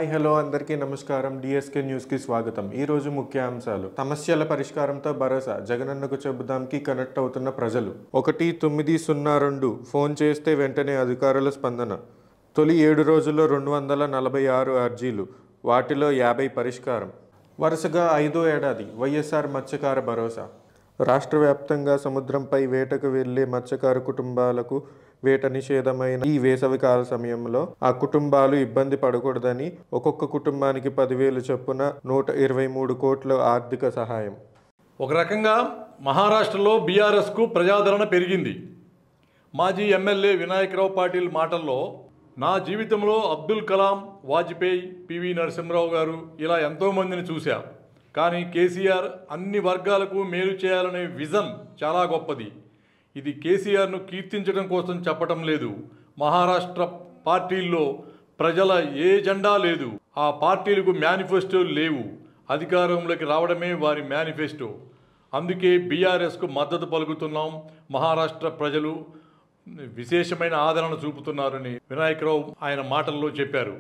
hi hello అందరికీ నమస్కారం DSK న్యూస్కి స్వాగతం ఈరోజు ముఖ్యాంశాలు సమస్యల పరిష్కారంతో భరోసా జగనన్నకు చెబుదాంకి కనెక్ట్ అవుతున్న ప్రజలు ఒకటి తొమ్మిది సున్నా రెండు ఫోన్ చేస్తే వెంటనే అధికారుల స్పందన తొలి ఏడు రోజుల్లో రెండు వందల నలభై ఆరు అర్జీలు వాటిలో యాభై పరిష్కారం వరుసగా ఐదో ఏడాది వైఎస్ఆర్ మత్స్యకార భరోసా రాష్ట్ర వ్యాప్తంగా సముద్రంపై వేటకు వెళ్లే మత్స్యకార కుటుంబాలకు వేట నిషేధమైన ఈ వేసవికాల సమయంలో ఆ కుటుంబాలు ఇబ్బంది పడకూడదని ఒక్కొక్క కుటుంబానికి పదివేలు చొప్పున నూట ఇరవై మూడు కోట్ల ఆర్థిక సహాయం ఒక రకంగా మహారాష్ట్రలో బీఆర్ఎస్కు ప్రజాదరణ పెరిగింది మాజీ ఎమ్మెల్యే వినాయకరావు పాటిల్ మాటల్లో నా జీవితంలో అబ్దుల్ కలాం వాజ్పేయి పివి నరసింహరావు గారు ఇలా ఎంతోమందిని చూశా కానీ కేసీఆర్ అన్ని వర్గాలకు మేలు చేయాలనే విజన్ చాలా గొప్పది ఇది కేసీఆర్ను కీర్తించడం కోసం చెప్పటం లేదు మహారాష్ట్ర పార్టీల్లో ప్రజల ఏ జెండా లేదు ఆ పార్టీలకు మేనిఫెస్టోలు లేవు అధికారంలోకి రావడమే వారి మేనిఫెస్టో అందుకే బీఆర్ఎస్కు మద్దతు పలుకుతున్నాం మహారాష్ట్ర ప్రజలు విశేషమైన ఆదరణ చూపుతున్నారని వినాయకరావు ఆయన మాటల్లో చెప్పారు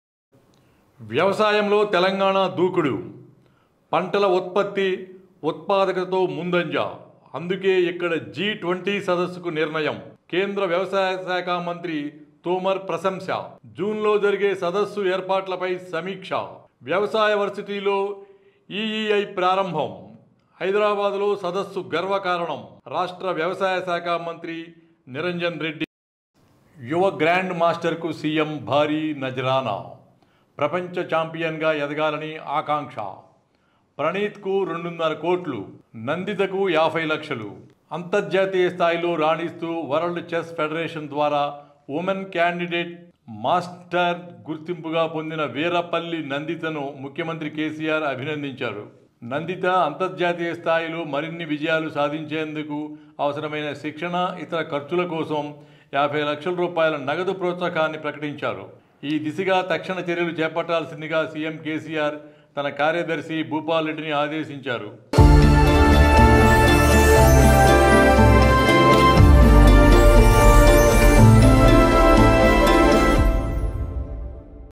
వ్యవసాయంలో తెలంగాణ దూకుడు పంటల ఉత్పత్తి ఉత్పాదకతతో ముందంజ అందుకే ఇక్కడ జీ ట్వంటీ సదస్సుకు నిర్ణయం కేంద్ర వ్యవసాయ శాఖ మంత్రి తోమర్ ప్రశంస జూన్లో జరిగే సదస్సు ఏర్పాట్లపై సమీక్ష వ్యవసాయ వర్సిటీలో ఈఈఐ ప్రారంభం హైదరాబాదులో సదస్సు గర్వకారణం రాష్ట్ర వ్యవసాయ శాఖ మంత్రి నిరంజన్ రెడ్డి యువ గ్రాండ్ మాస్టర్కు సీఎం భారీ నజరానా ప్రపంచ ఛాంపియన్గా ఎదగాలని ఆకాంక్ష ప్రణీత్కు రెండున్నర కోట్లు నందితకు యాభై లక్షలు అంతర్జాతీయ స్థాయిలో రాణిస్తూ వరల్డ్ చెస్ ఫెడరేషన్ ద్వారా ఉమెన్ క్యాండిడేట్ మాస్టర్ గుర్తింపుగా పొందిన వీరపల్లి నందితను ముఖ్యమంత్రి కేసీఆర్ అభినందించారు నందిత అంతర్జాతీయ స్థాయిలో మరిన్ని విజయాలు సాధించేందుకు అవసరమైన శిక్షణ ఇతర ఖర్చుల కోసం యాభై లక్షల రూపాయల నగదు ప్రోత్సాహాన్ని ప్రకటించారు ఈ దిశగా తక్షణ చర్యలు చేపట్టాల్సిందిగా సీఎం కేసీఆర్ తన కార్యదర్శి భూపాల్ రెడ్డిని ఆదేశించారు